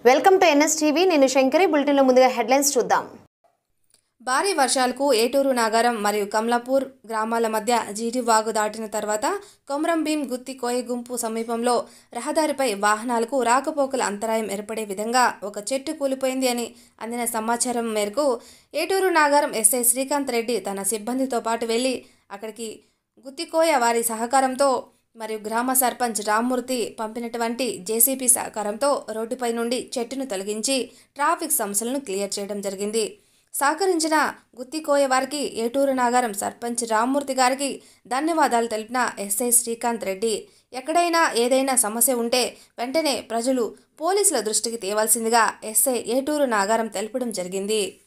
welcome to NS TV నేను శంకరి బులెటిన్లో ముందుగా హెడ్లైన్స్ చూద్దాం భారీ వర్షాలకు ఏటూరు నాగారం మరియు కమలాపూర్ గ్రామాల మధ్య జీడి వాగు దాటిన తర్వాత కొమరం భీం గుత్తి కోయ గుంపు సమీపంలో రహదారిపై వాహనాలకు రాకపోకల అంతరాయం ఏర్పడే విధంగా ఒక చెట్టు కూలిపోయింది అని అందిన సమాచారం మేరకు ఏటూరు నాగారం ఎస్ఐ శ్రీకాంత్ రెడ్డి తన సిబ్బందితో పాటు వెళ్లి అక్కడికి గుత్తికోయ వారి సహకారంతో మరియు గ్రామ సర్పంచ్ రామ్మూర్తి పంపినటువంటి జేసీపీ సహకారంతో రోడ్డుపై నుండి చెట్టును తొలగించి ట్రాఫిక్ సమస్యలను క్లియర్ చేయడం జరిగింది సహకరించిన గుత్తికోయ వారికి ఏటూరు నాగారం సర్పంచ్ రామ్మూర్తి గారికి ధన్యవాదాలు తెలిపిన ఎస్ఐ శ్రీకాంత్ రెడ్డి ఎక్కడైనా ఏదైనా సమస్య ఉంటే వెంటనే ప్రజలు పోలీసుల దృష్టికి తేవాల్సిందిగా ఎస్ఐ ఏటూరు నాగారం తెలపడం జరిగింది